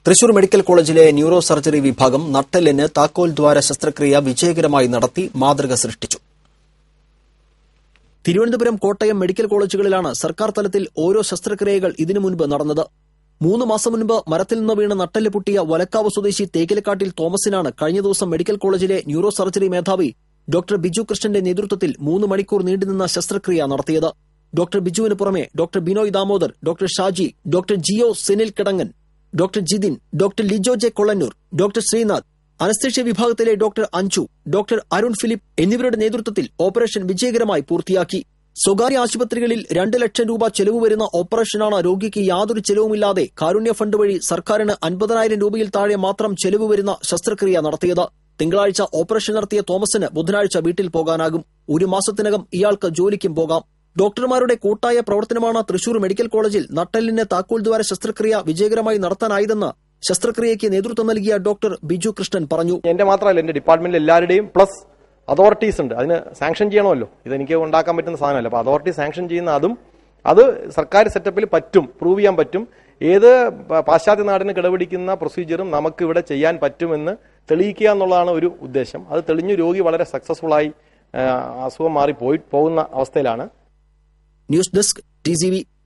Thrissur medical കോളേജിലെ neuro surgery വിഭാഗം നട്ടെല്ലിന് താക്കോൽ ദ്വാര ശസ്ത്രക്രിയ വിജയകരമായി നടത്തി മാതൃക സൃഷ്ടിച്ചു തിരുവനന്തപുരം കോട്ടയം മെഡിക്കൽ കോളേജുകളിലാണ് സർക്കാർ തലത്തിൽ ഓരോ ശസ്ത്രക്രിയകൾ ഇതിനു മുൻപ് നടന്നത് മൂന്ന് മാസം മുൻപ് മരത്തിൽ നിന്ന് വീണ് നട്ടെല്ല് പൊട്ടിയ വലക്കാവ് സ്വദേശി തേക്കിലക്കാട്ടിൽ തോമസിനാണ് കഴിഞ്ഞ ദിവസം മെഡിക്കൽ കോളേജിലെ ന്യൂറോ സർജറി മേധാവി ഡോക്ടർ ബിജു കൃഷ്ണന്റെ നേതൃത്വത്തിൽ മൂന്ന് മണിക്കൂർ നീണ്ടുനിന്ന ശസ്ത്രക്രിയ നടത്തിയത് ഡോക്ടർ ബിജുവിന് പുറമെ doctor Binoy Damodar doctor Shaji doctor Jio Senil Kidangan doctor Jithin doctor Lijo J Kollannur doctor Sreenath anaesthesia വിഭാഗത്തിലെ doctor Anju doctor Arun Philip എന്നിവരുടെ നേതൃത്വത്തിൽ ഓപ്പറേഷൻ വിജയകരമായി പൂർത്തിയാക്കി സ്വകാര്യ ആശുപത്രികളിൽ രണ്ട് ലക്ഷം രൂപ ചെലവ് വരുന്ന ഓപ്പറേഷനാണ് രോഗിക്ക് യാതൊരു ചെലവുമില്ലാതെ കാരുണ്യ ഫണ്ട് വഴി സർക്കാരിന് അൻപതിനായിരം രൂപയിൽ താഴെ മാത്രം ചെലവ് വരുന്ന ശസ്ത്രക്രിയ നടത്തിയത് തിങ്കളാഴ്ച ഓപ്പറേഷൻ നടത്തിയ തോമസിന് ബുധനാഴ്ച വീട്ടിൽ പോകാനാകും ഒരു മാസത്തിനകം ഇയാൾക്ക് ജോലിക്കും പോകാം ഡോക്ടർമാരുടെ കൂട്ടായ പ്രവർത്തനമാണ് തൃശൂർ മെഡിക്കൽ കോളേജിൽ നട്ടെല്ലിന് താക്കോൽ ദ്വാര ശസ്ത്രക്രിയ വിജയകരമായി നടത്താനായതെന്ന് ശസ്ത്രക്രിയയ്ക്ക് നേതൃത്വം നൽകിയ ഡോക്ടർ ബിജു കൃഷ്ണൻ പറഞ്ഞു എന്റെ മാത്രമല്ല എന്റെ ഡിപ്പാർട്ട്മെന്റിൽ എല്ലാവരുടെയും പ്ലസ് അതോറിറ്റീസ് ഉണ്ട് അതിന് സാങ്ഷൻ ചെയ്യണമല്ലോ ഇതെനിക്ക് ഉണ്ടാക്കാൻ പറ്റുന്ന സാധനമല്ല അപ്പൊ അതോറിറ്റി സാങ്ഷൻ ചെയ്യുന്ന അതും അത് സർക്കാർ സെറ്റപ്പിൽ പറ്റും പ്രൂവ് ചെയ്യാൻ പറ്റും ഏത് പ- പാശ്ചാത്യ നാടിന് കിടപിടിക്കുന്ന പ്രൊസീജിയറും നമുക്ക് ഇവിടെ ചെയ്യാൻ പറ്റുമെന്ന് തെളിയിക്കുക എന്നുള്ളതാണ് ഒരു ഉദ്ദേശം അത് തെളിഞ്ഞു രോഗി വളരെ സക്സസ്ഫുൾ ആയി ആ, അസുഖം മാറി പോയി പോകുന്ന അവസ്ഥയിലാണ് ന്യൂസ് ഡെസ്ക് ടി